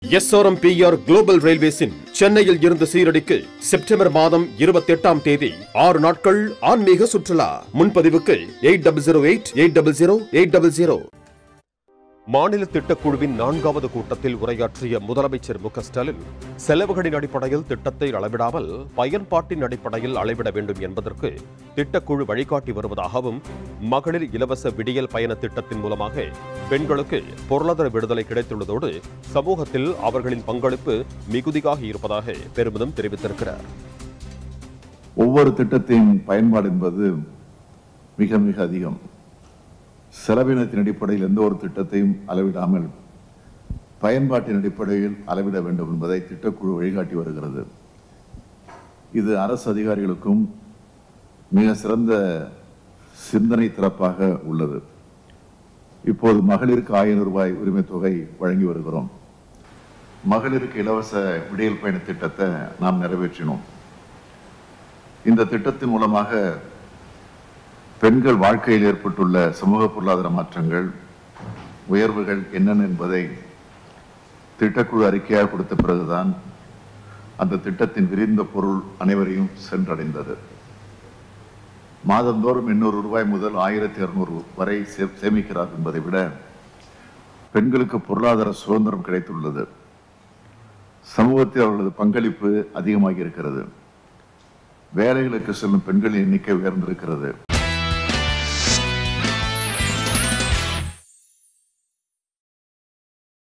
SRMPR global ரயில்வேஸின் சென்னையில் இருந்து சீரடிக்கு September மாதம் இருபத்தி எட்டாம் தேதி ஆறு நாட்கள் ஆன்மீக சுற்றுலா முன்பதிவுக்கு eight double zero eight eight double zero eight double zero மாநில திட்டக்குழுவின் நான்காவது கூட்டத்தில் உரையாற்றிய முதலமைச்சர் மு க ஸ்டாலின் செலவுகளின் அடிப்படையில் திட்டத்தை அளவிடாமல் பயன்பாட்டின் அடிப்படையில் அளவிட வேண்டும் என்பதற்கு திட்டக்குழு வழிகாட்டி வருவதாகவும் மகளிர் இலவச விடியல் பயண திட்டத்தின் மூலமாக பெண்களுக்கு பொருளாதார விடுதலை கிடைத்துள்ளதோடு சமூகத்தில் அவர்களின் பங்களிப்பு மிகுதியாக இருப்பதாக பெருமிதம் தெரிவித்திருக்கிறார் ஒவ்வொரு திட்டத்தின் பயன்பாடு என்பது மிக மிக அதிகம் செலவினத்தின் அடிப்படையில் எந்த ஒரு திட்டத்தையும் அளவிடாமல் பயன்பாட்டின் அடிப்படையில் அளவிட வேண்டும் என்பதை திட்டக்குழு வழிகாட்டி வருகிறது இது அரசு அதிகாரிகளுக்கும் மிக சிறந்த சிந்தனை திறப்பாக உள்ளது இப்போது மகளிருக்கு ஆயிரம் ரூபாய் உரிமை தொகை வழங்கி வருகிறோம் மகளிருக்கு இலவச விடியல் பயண திட்டத்தை நாம் நிறைவேற்றினோம் இந்த திட்டத்தின் மூலமாக பெண்கள் வாழ்க்கையில் ஏற்பட்டுள்ள சமூக பொருளாதார மாற்றங்கள் உயர்வுகள் என்னென்ன என்பதை திட்டக்குழு அறிக்கையாக கொடுத்த பிறகுதான் அந்த திட்டத்தின் விரிந்த பொருள் அனைவரையும் சென்றடைந்தது மாதந்தோறும் எண்ணூறு ரூபாய் முதல் ஆயிரத்தி இருநூறு வரை சே- சேமிக்கிறார் என்பதை விட பெண்களுக்கு பொருளாதார சுதந்திரம் கிடைத்துள்ளது சமூகத்தில் அவர்களது பங்களிப்பு அதிகமாகி இருக்கிறது வேலைகளுக்கு செல்லும் பெண்களின் எண்ணிக்கை உயர்ந்திருக்கிறது